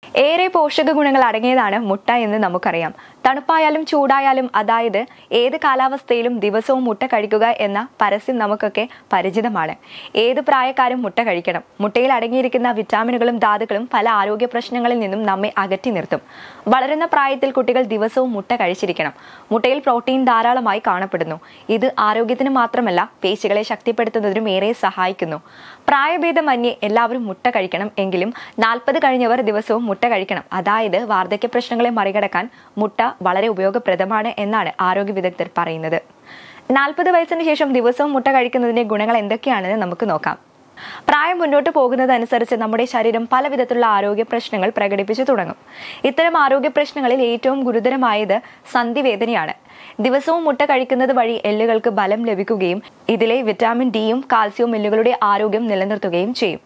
ഏറെ പോഷക ഗുണങ്ങൾ അടങ്ങിയതാണ് മുട്ട എന്ന് നമുക്കറിയാം തണുപ്പായാലും ചൂടായാലും അതായത് ഏത് കാലാവസ്ഥയിലും ദിവസവും മുട്ട കഴിക്കുക എന്ന പരസ്യം നമുക്കൊക്കെ പരിചിതമാണ് ഏത് പ്രായക്കാരും മുട്ട കഴിക്കണം മുട്ടയിൽ അടങ്ങിയിരിക്കുന്ന വിറ്റാമിനുകളും ധാതുക്കളും പല ആരോഗ്യ പ്രശ്നങ്ങളിൽ നിന്നും നമ്മെ അകറ്റി നിർത്തും വളരുന്ന പ്രായത്തിൽ കുട്ടികൾ ദിവസവും മുട്ട കഴിച്ചിരിക്കണം മുട്ടയിൽ പ്രോട്ടീൻ ധാരാളമായി കാണപ്പെടുന്നു ഇത് ആരോഗ്യത്തിന് മാത്രമല്ല പേശികളെ ശക്തിപ്പെടുത്തുന്നതിനും ഏറെ സഹായിക്കുന്നു പ്രായഭേദമന്യേ എല്ലാവരും മുട്ട കഴിക്കണം എങ്കിലും നാൽപ്പത് കഴിഞ്ഞവർ ദിവസവും മുട്ട കഴിക്കണം അതായത് വാർദ്ധക്യ പ്രശ്നങ്ങളെ മറികടക്കാൻ മുട്ട വളരെ ഉപയോഗപ്രദമാണ് എന്നാണ് ആരോഗ്യ വിദഗ്ധർ പറയുന്നത് നാൽപ്പത് വയസ്സിന് ശേഷം ദിവസവും മുട്ട കഴിക്കുന്നതിന്റെ ഗുണങ്ങൾ എന്തൊക്കെയാണെന്ന് നമുക്ക് നോക്കാം പ്രായം മുന്നോട്ട് പോകുന്നതനുസരിച്ച് നമ്മുടെ ശരീരം പല വിധത്തിലുള്ള ആരോഗ്യ പ്രശ്നങ്ങൾ പ്രകടിപ്പിച്ചു തുടങ്ങും ഇത്തരം ആരോഗ്യ പ്രശ്നങ്ങളിൽ ഏറ്റവും ഗുരുതരമായത് സന്ധിവേദനയാണ് ദിവസവും മുട്ട കഴിക്കുന്നത് വഴി എല്ലുകൾക്ക് ബലം ലഭിക്കുകയും ഇതിലെ വിറ്റാമിൻ ഡിയും കാൽസ്യവും എല്ലുകളുടെ ആരോഗ്യം നിലനിർത്തുകയും ചെയ്യും